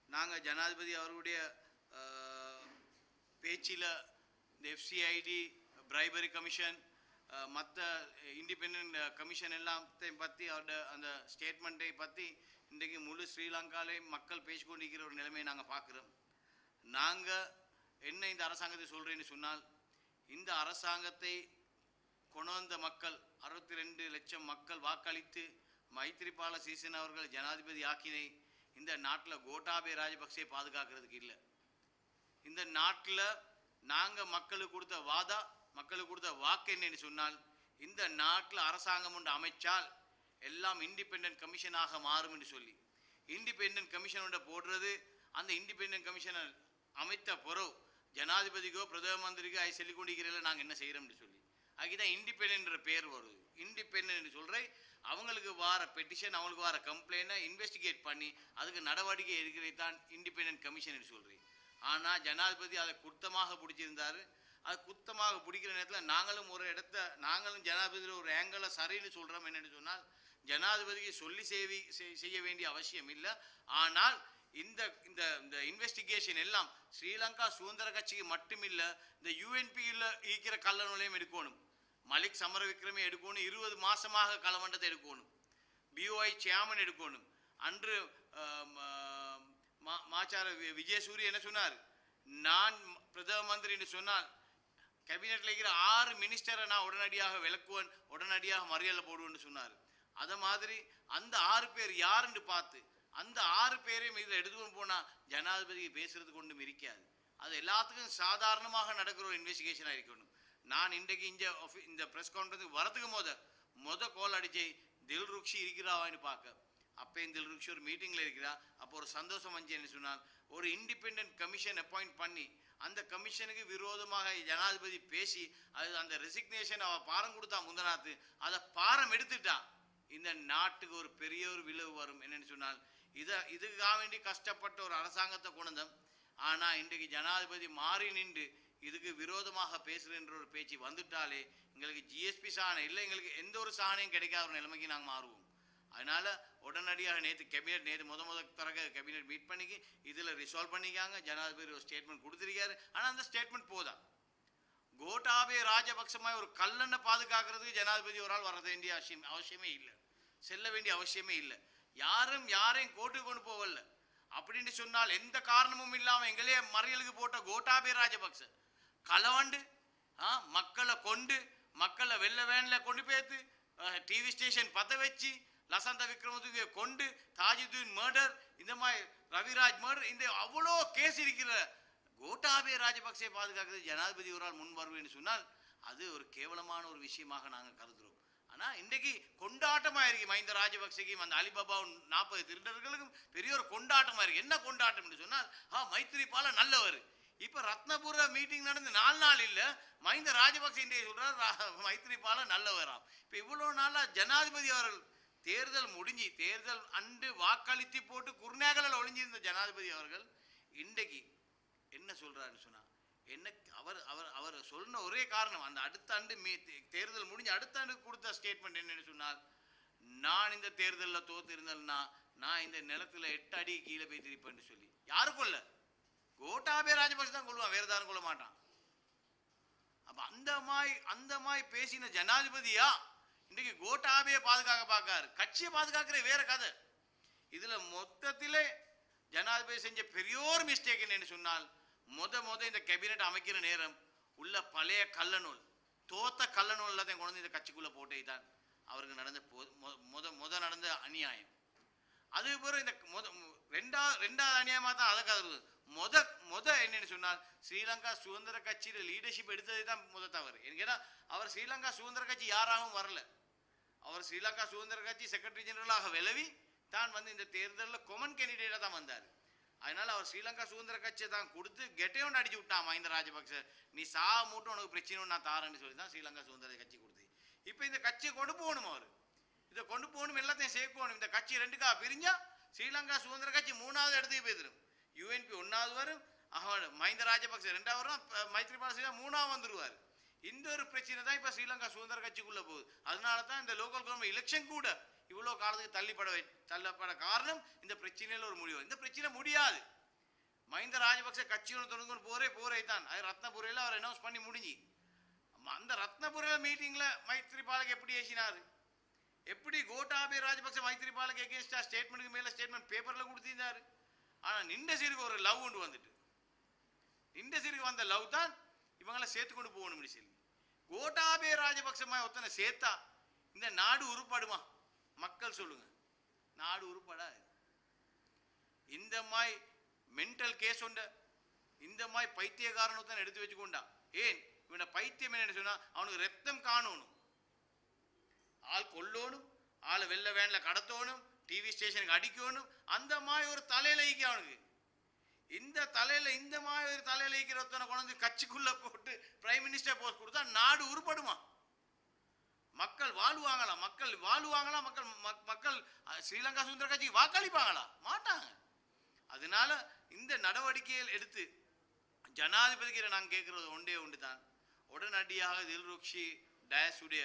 நாங்கள் ஜனாதிபதி அவர்களுடைய பேச்சில் இந்த எஃப்சிஐடி பிரைபரி கமிஷன் மற்ற இண்டிபெண்ட் கமிஷன் எல்லாத்தையும் பற்றி அவரோட அந்த ஸ்டேட்மெண்ட்டை பற்றி இன்றைக்கு முழு ஸ்ரீலங்காலே மக்கள் பேசிக்கொண்டிருக்கிற ஒரு நிலைமையை நாங்கள் பார்க்குறோம் நாங்கள் என்ன இந்த அரசாங்கத்தை சொல்கிறேன்னு சொன்னால் இந்த அரசாங்கத்தை கொண்டு வந்த மக்கள் அறுபத்தி ரெண்டு லட்சம் மக்கள் வாக்களித்து மைத்திரிபால சீசன் அவர்கள் ஜனாதிபதி ஆக்கினை இந்த நாட்டில் கோட்டாபே ராஜபக்சே பாதுகாக்கிறதுக்கு இல்லை இந்த நாட்டில் நாங்கள் மக்களுக்கு கொடுத்த வாதா மக்களுக்கு கொடுத்த வாக்கு என்னன்னு சொன்னால் இந்த நாட்டில் அரசாங்கம் ஒன்று அமைச்சால் எல்லாம் இண்டிபெண்டன்ட் கமிஷனாக மாறும் என்று சொல்லி இண்டிபெண்டன்ட் கமிஷனோட போடுறது அந்த இண்டிபெண்டன்ட் கமிஷனை அமைத்த பிறகு ஜனாதிபதிக்கோ பிரதம மந்திரிக்கோ அதை சொல்லிக் கொண்டிருக்கிறதில்ல நாங்கள் என்ன செய்கிறோம்னு சொல்லி அதுதான் இண்டிபெண்டன்ட்ன்ற பேர் வருது இண்டிபெண்டன்ட் சொல்கிறேன் அவங்களுக்கு வார பெட்டிஷன் அவங்களுக்கு வார கம்ப்ளைண்ட்டை இன்வெஸ்டிகேட் பண்ணி அதுக்கு நடவடிக்கை எடுக்கிறது தான் இண்டிபெண்டன்ட் கமிஷன் சொல்கிறேன் ஆனால் ஜனாதிபதி அதை குத்தமாக பிடிச்சிருந்தாரு அது குத்தமாக பிடிக்கிற நேரத்தில் நாங்களும் ஒரு இடத்த நாங்களும் ஜனாதிபதி ஒரு ஏங்கலை சரின்னு சொல்கிறோம் என்னன்னு சொன்னால் ஜனாதிபதிக்கு சொல்லி சேவி செய்- செய்ய வேண்டிய அவசியம் இல்லை ஆனால் இந்த இந்த இந்த இன்வெஸ்டிகேஷன் எல்லாம் ஸ்ரீலங்கா சுதந்திர கட்சிக்கு மட்டுமில்லை இந்த யூஎன்பியில் ஈக்கிற கள்ள நுழையும் எடுக்கணும் மலிக் சமர விக்ரமே எடுக்கணும் இருபது மாசமாக களமண்டத்தை எடுக்கணும் பிஓஐ சேர்மன் எடுக்கணும் அன்று ஆம், ஆம், மா- மாச்சார வி- விஜயசூரிய என்ன சொன்னார் நான் பிரதம மந்திரி என்று சொன்னால் கேபினெட்ல இருக்கிற ஆறு மினிஸ்டரை நான் உடனடியாக விளக்குவேன் உடனடியாக மறியலை போடுவேன்னு சொன்னார் அத மாதிரி அந்த ஆறு பேர் யாருன்னு பார்த்து அந்த ஆறு பேரையும் இதில் எடுத்துக்கொண்டு போனால் ஜனாதிபதிக்கு பேசுறதுக்கு ஒன்றும் இருக்காது அது எல்லாத்துக்கும் சாதாரணமாக நடக்கிற ஒரு இன்வெஸ்டிகேஷனாக இருக்கணும் நான் இன்றைக்கு இந்த offi- இந்த ப்ரெஸ் கான்ஃபரன்ஸுக்கு வரதுக்கு மொத மொத கோல் அடிச்சே தில் ருக்ஷி இருக்கிறாவான்னு பார்க்க அப்போ இந்த ருக்ஷி ஒரு மீட்டிங்கில் இருக்கிறா அப்போ ஒரு சந்தோஷம் வந்துச்சுன்னு சொன்னால் ஒரு இண்டிபெண்டன்ட் கமிஷன் அப்பாயிண்ட் பண்ணி அந்த கமிஷனுக்கு விரோதமாக ஜனாதிபதி பேசி அது அந்த ரெசிக்னேஷன் அவ பாரம் கொடுத்தா முந்தநாத்து அதை பாரம் எடுத்துட்டா இந்த நாட்டுக்கு ஒரு பெரிய ஒரு விளைவு வரும் என்னன்னு சொன்னால் இதை இதுக்காக வேண்டி கஷ்டப்பட்ட ஒரு அரசாங்கத்தை கொண்டோம் ஆனால் இன்றைக்கு ஜனாதிபதி மாறி நின்று இதுக்கு விரோதமாக பேசுகின்ற ஒரு பேச்சு வந்துட்டாலே எங்களுக்கு ஜிஎஸ்பி சாணம் இல்லை எங்களுக்கு எந்த ஒரு சாணையும் கிடைக்காத ஒரு நிலைமைக்கு நாங்கள் மாறுவோம் அதனால உடனடியாக நேற்று கேபினெட் நேற்று முத முத தரக கேபினெட் மீட் பண்ணிக்கி இதில் ரிசால்வ் பண்ணிக்காங்க ஜனாதிபதி ஒரு ஸ்டேட்மெண்ட் கொடுத்துருக்காரு ஆனால் அந்த ஸ்டேட்மெண்ட் போதா கோட்டாபே ராஜபக்சமாய் ஒரு கல்லனை பாதுகாக்கிறதுக்கு ஜனாதிபதி ஒரு ஆள் வர வேண்டிய அவசியம் அவசியமே இல்லை செல்ல வேண்டிய அவசியமே இல்லை யாரும் யாரையும் கோர்ட்டுக்கு கொண்டு போகல அப்படின்னு சொன்னால் எந்த காரணமும் இல்லாம எங்களே மறியலுக்கு போட்ட கோட்டாபே ராஜபக்ச களவண்டு ஆ, மக்களை கொண்டு மக்களை வெள்ள வேன்ல கொண்டு போய்த்து டிவி ஸ்டேஷன் பத்த வச்சு லசந்த விக்ரமதுங்க கொண்டு தாஜுதீன் மர்டர் இந்த மாதிரி ரவிராஜ் மர்டர் இந்த அவ்வளோ கேஸ் இருக்கிற கோட்டாபே ராஜபக்சே பாதுகாக்கிறது ஜனாதிபதி ஒரு ஆள் முன் வருவேன்னு சொன்னால் அது ஒரு கேவலமான ஒரு விஷயமாக நாங்கள் கருதுகிறோம் ஆனால் இன்றைக்கு கொண்டாட்டமாக இருக்கு மஹிந்த ராஜபக்சேக்கும் அந்த அலிபாபா நாற்பது திருடர்களுக்கும் பெரிய ஒரு கொண்டாட்டமாக இருக்கு என்ன கொண்டாட்டம்னு சொன்னால் ஆ மைத்திரிபால நல்லவர் இப்போ ரத்னபுர மீட்டிங் நடந்து நாலு நாள் இல்லை மஹிந்த ராஜபக்சே இன்றைய சொல்றார் ரா- மைத்திரிபால நல்லவராம் இப்போ இவ்வளோ நாளாக ஜனாதிபதி அவர்கள் தேர்தல் முடிஞ்சு தேர்தல் அன்று வாக்களித்து போட்டு குருநேகலில் ஒளிஞ்சிருந்த ஜனாதிபதி அவர்கள் இன்றைக்கு என்ன சொல்றாருன்னு சொன்னா என்ன அவர் அவர் அவர் சொன்ன ஒரே காரணம் அந்த அடுத்த ஆண்டு மே தே- தேர்தல் முடிஞ்சு அடுத்த ஆண்டு கொடுத்த ஸ்டேட்மெண்ட் என்னன்னு சொன்னால் நான் இந்த தேர்தலில் தோத்திருந்தேன்னா நான் இந்த நிலத்துல எட்டு அடி கீழே போய் திருப்பேன்னு சொல்லி யாருக்கும் இல்லை கோட்டாபே ராஜபக்ஷ தான் கொள்வான் வேற யாரும் கொள்ள மாட்டான் அப்ப அந்த மாய் அந்த மாய் பேசின ஜனாதிபதியா இன்னைக்கு கோட்டாபையை பாதுகாக்க பார்க்காரு கட்சியை பாதுகாக்கிற வேற கதை இதுல மொத்தத்திலே ஜனாதிபதி செஞ்ச பெரியோர் மிஸ்டேக் என்னன்னு சொன்னால் முத முத இந்த கேபினெட் அமைக்கிற நேரம் உள்ள பழைய கள்ளநூல் தோத்த கள்ளநூல் எல்லாத்தையும் கொண்டு வந்து இந்த கட்சிக்குள்ள போட்டே தான் அவருக்கு நடந்த பொ- மொ- முத முத நடந்த அநியாயம் அது பிறகு இந்த முத மு- ரெண்டாவது ரெண்டாவது அநியாயமாக தான் அதை கருது முத முத என்னன்னு சொன்னால் ஸ்ரீலங்கா சுதந்திர கட்சியில லீடர்ஷிப் எடுத்ததே தான் முத தவறு ஏன்னா அவர் ஸ்ரீலங்கா சுதந்திர கட்சி யாராகவும் வரல அவர் ஸ்ரீலங்கா சுதந்திர கட்சி செக்ரட்டரி ஜெனரலாக விளவி தான் வந்து இந்த தேர்தலில் கொமன் கேண்டிடேட்டாக தான் வந்தார் அதனால அவர் ஸ்ரீலங்கா சுதந்திர கட்சியை தான் கொடுத்து கெட்டையோண்டு அடிச்சு விட்டான் மஹிந்த ராஜபக்ச நீ சா மூட்டும் உனக்கு பிரச்சனை ஒண்ணு நான் தாரேன்னு சொல்லி தான் ஸ்ரீலங்கா சுதந்திர கட்சி கொடுத்து இப்போ இந்த கட்சியை கொண்டு போகணும் அவர் இதை கொண்டு போகணும் எல்லாத்தையும் சேர்க்கணும் இந்த கட்சி ரெண்டுக்கா பிரிஞ்சா ஸ்ரீலங்கா சுதந்திர கட்சி மூணாவது இடத்துக்கு போயிடும் யூஎன்பி ஒன்றாவது வரும் அவன் மஹிந்த ராஜபக்ச ரெண்டாவது வரும் ப- மைத்ரிபால சிறிசேனா மூணாவது வந்துருவார் இந்த ஒரு பிரச்சனை தான் இப்போ ஸ்ரீலங்கா சுதந்திர கட்சிக்குள்ள போகுது அதனால தான் இந்த லோக்கல் கவர்மெண்ட் எலெக்ஷன் கூட இவ்வளோ காலத்துக்கு தள்ளிப்பட வை- தள்ளப்பட காரணம் இந்த பிரச்சனையில ஒரு முடிவு இந்த பிரச்சனை முடியாது மஹிந்த ராஜபக்ச கட்சி ஒன்று தொடங்க போரே போரே தான் அது ரத்னபுரையில் அவர் அனௌன்ஸ் பண்ணி முடிஞ்சு அம்மா, அந்த ரத்னபுர மீட்டிங்ல மைத்ரிபாலக்கு எப்படி ஏசினாரு எப்படி கோட்டாபே ராஜபக்ச மைத்ரிபாலக்கு எகேன்ஸ்டா ஸ்டேட்மெண்ட்டுக்கு மேல ஸ்டேட்மெண்ட் பேப்பர்ல கொடுத்திருந்தாரு ஆனா நின்ற சீருக்கு ஒரு லவ் ஒன்று வந்துட்டு நின்ற சீருக்கு வந்த லவ் தான் இவங்கள சேர்த்து கொண்டு போகணும்னு சொல்லி கோட்டாபே ராஜபக்சமா ஒருத்தனை சேர்த்தா இந்த நாடு உருப்படுமா மக்கள் சொல்லுங்க நாடு உருப்படாது இந்த மாதிரி மென்டல் கேஸ் உண்ட இந்த மாதிரி பைத்தியக்காரன் ஒருத்தன் எடுத்து வச்சுக்கொண்டா ஏன் இவன பைத்தியம் என்ன சொன்னா அவனுக்கு ரத்தம் காணணும் ஆள் கொல்லணும் ஆளை வெள்ள வேன்ல கடத்தணும் டிவி ஸ்டேஷனுக்கு அடிக்கணும் அந்த மாதிரி ஒரு தலையில ஈக்க அவனுக்கு இந்த தலையில இந்த மாதிரி ஒரு தலையில ஈக்கிற ஒருத்தனை கொண்டு வந்து கட்சிக்குள்ள போட்டு பிரைம் மினிஸ்டர் போஸ்ட் கொடுத்தா நாடு உருப்படுமா மக்கள் வாழ்வாங்களா மக்கள் வாழ்வாங்களா மக்கள் மக்- மக்கள் அஹ், ஸ்ரீலங்கா சுதந்திர கட்சி வாக்களிப்பாங்களா மாட்டாங்க அதனால இந்த நடவடிக்கைகள் எடுத்து ஜனாதிபதிக்கு நான் கேட்கறது ஒன்றே ஒன்று தான் உடனடியாக தில்ருக்ஷி டயஸுடைய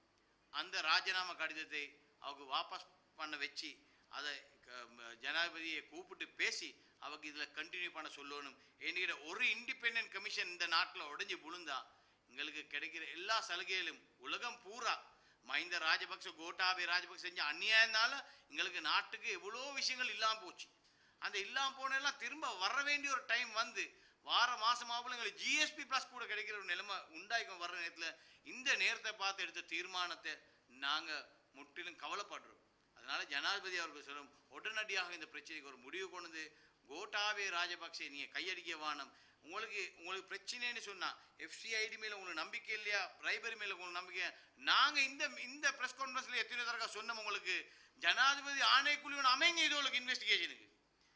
அந்த ராஜினாமா கடிதத்தை அவங்க வாபஸ் பண்ண வச்சு அதை க- ம- ஜனாதிபதியை கூப்பிட்டு பேசி அவங்க இதில் கண்டினியூ பண்ண சொல்லணும் என்கிற ஒரு இண்டிபெண்டன்ட் கமிஷன் இந்த நாட்டில் உடைஞ்சு விழுந்தா எங்களுக்கு கிடைக்கிற எல்லா சலுகையிலும் உலகம் பூரா மஹிந்த ராஜபக்ச கோட்டாபே ராஜபக்ச செஞ்ச அந்நியாயனால எங்களுக்கு நாட்டுக்கு எவ்வளோ விஷயங்கள் இல்லாமல் போச்சு அந்த இல்லாம போனெல்லாம் திரும்ப வர வேண்டிய ஒரு டைம் வந்து வார மாசமாவில் எங்களுக்கு ஜிஎஸ்பி ப்ளஸ் கூட கிடைக்கிற ஒரு நிலைமை உண்டாய்க்கும் வர்ற நேரத்தில் இந்த நேரத்தை பார்த்து எடுத்த தீர்மானத்தை நாங்கள் முற்றிலும் கவலைப்படுறோம் அதனால ஜனாதிபதி அவர்கள் சொல்லும் உடனடியாக இந்த பிரச்சனைக்கு ஒரு முடிவு கொண்டு வந்து கோட்டாபே ராஜபக்சே நீங்கள் கையடிக்க வானம் உங்களுக்கு உங்களுக்கு பிரச்சனைன்னு சொன்னா எஃப்சிஐடி மேல உங்களுக்கு நம்பிக்கை இல்லையா பிரைபரி மேல உங்களுக்கு நம்பிக்கை நாங்க இந்த இந்த பிரஸ் கான்ஃபரன்ஸ்ல எத்தனை தடவை சொன்னோம் உங்களுக்கு ஜனாதிபதி ஆணைக்குழு ஒன்று அமைங்க இது உங்களுக்கு இன்வெஸ்டிகேஷனுக்கு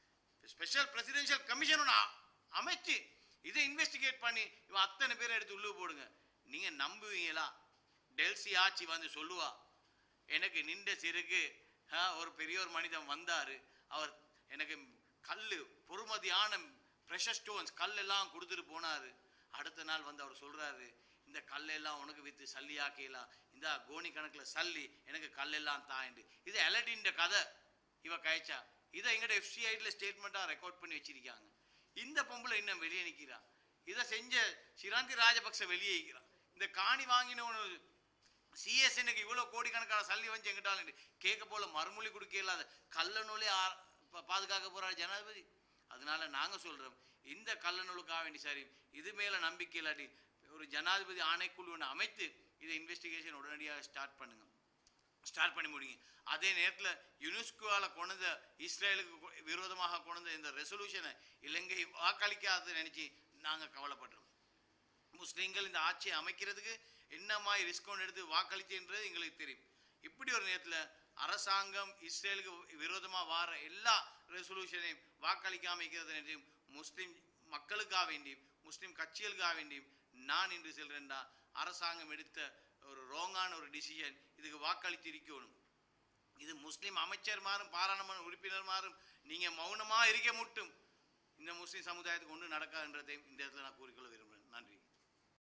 ஸ்பெஷல் பிரசிடென்ஷியல் கமிஷன் ஒன்று அமைச்சு இதை இன்வெஸ்டிகேட் பண்ணி இவன் அத்தனை பேரை எடுத்து உள்ளு போடுங்க நீங்க நம்புவீங்களா டெல்சி ஆட்சி வந்து சொல்லுவா எனக்கு நின்ற சிறுக்கு ஆ, ஒரு பெரிய ஒரு மனிதன் வந்தாரு அவர் எனக்கு கல்லு பொறுமதியான ப்ரெஷர் ஸ்டோன்ஸ் கல்லெல்லாம் கொடுத்துட்டு போனாரு அடுத்த நாள் வந்து அவர் சொல்றாரு இந்த கல்லெல்லாம் உனக்கு வித்து சல்லியாக்கலாம் இந்த கோணி கணக்குல சல்லி எனக்கு கல்லெல்லாம் தாண்டு இது எலடின்ற கதை இவ கயச்சா இதை எங்கட எஃப்சிஐடியில் ஸ்டேட்மெண்ட்டாக ரெக்கார்ட் பண்ணி வச்சிருக்காங்க இந்த பொம்பளை இன்னும் வெளியே நிற்கிறா இதை செஞ்ச சிராந்தி ராஜபக்ச வெளியே நிற்கிறான் இந்த காணி வாங்கினவனு சிஎஸ்எனுக்கு இவ்வளோ கோடிக்கணக்கான சல்லி வந்து எங்கிட்டாலும் கேட்க போல மறுமொழி கொடுக்க இல்லாத கள்ள நூலே ஆ- பா- பாதுகாக்க போறாரு ஜனாதிபதி அதனால நாங்க சொல்றோம் இந்த கள்ள நூலுக்காக வேண்டி சரி இது மேல நம்பிக்கை இல்லாட்டி ஒரு ஜனாதிபதி ஆணைக்குழு ஒன்று அமைத்து இதை இன்வெஸ்டிகேஷன் உடனடியாக ஸ்டார்ட் பண்ணுங்க ஸ்டார்ட் பண்ணி முடிங்க அதே நேரத்தில் யுனெஸ்கோவால் கொண்ட இஸ்ரேலுக்கு கொ- விரோதமாக கொண்ட இந்த ரெசல்யூஷனை இலங்கை வாக்களிக்காத நினைச்சு நாங்கள் கவலைப்படுறோம் முஸ்லீம்கள் இந்த ஆட்சியை அமைக்கிறதுக்கு என்ன மாதிரி ரிஸ்க் ஒன்று எடுத்து வாக்களித்துன்றது எங்களுக்கு தெரியும் இப்படி ஒரு நேரத்தில் அரசாங்கம் இஸ்ரேலுக்கு விரோதமாக வார எல்லா ரெசல்யூஷனையும் வாக்களிக்காம இருக்கிறது நினைச்சும் முஸ்லீம் மக்களுக்காக வேண்டியும் முஸ்லீம் கட்சிகளுக்காக வேண்டியும் நான் இன்று செல்றேன்டா அரசாங்கம் எடுத்த ஒரு ரோங்கான ஒரு டிசிஷன் இதுக்கு வாக்களித்து இருக்கணும் இது முஸ்லீம் அமைச்சர்மாரும் பாராளுமன்ற உறுப்பினர்மாரும் நீங்க மௌனமா இருக்க மட்டும் இந்த முஸ்லீம் சமுதாயத்துக்கு ஒன்றும் நடக்காதுன்றதையும் இந்த இடத்துல நான் கூறிக்கொள்ள விரும்புகிறேன்